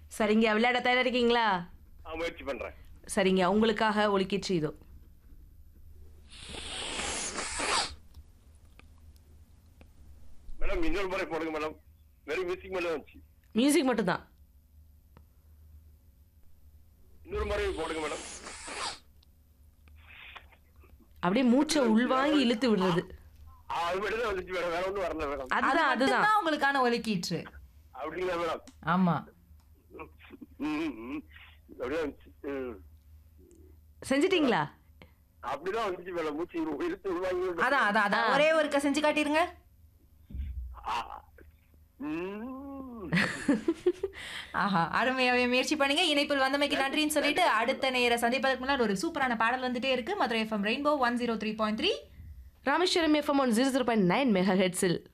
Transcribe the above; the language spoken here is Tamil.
சரிங்க விளையாட தயாரா இருக்கீங்களா ஆ, முயற்சி பண்றேன் சரிங்க உங்களுக்காக ஒலிக்கிச்சு இதோ மேடம் இன்னொரு முறை போடுங்க மேடம் வெறும் மியூசிக் மேல வந்துச்சு மியூசிக் மட்டும்தான் இன்னொரு முறை போடுங்க மேடம் அப்படியே மூச்சை உள்வாங்கி இழுத்து விடுறது ஆ, அது மட்டும் தான் வந்துச்சு மேடம் வேற ஒன்றும் வரல மேடம் அது அதுதான், அதுதான். மட்டும்தான் உங்களுக்கான ஒலிக்கீற்று அப்படிங்களா மேடம் ஆமா ம், ம். அப்படியே வந்துச்சு ம். செஞ்சிட்டீங்களா அப்படிதான் வந்துச்சு மேடம் மூச்சு இழுத்து உள்வாங்கி அதான் அதான் அதான் ஒரே ஒருக்க செஞ்சு காட்டிருங்க ஆ. ம். ஆஹா அருமையாவே முயற்சி பண்ணீங்க இணைப்பில் வந்தமைக்கு நன்றின்னு சொல்லிட்டு அடுத்த நேர சந்திப்பதற்கு முன்னாடி ஒரு சூப்பரான பாடல் வந்துட்டே இருக்கு Madurai FM rainbow one zero three point three Rameswaram FM one zero zero point nine mega ஹெட்ஸில்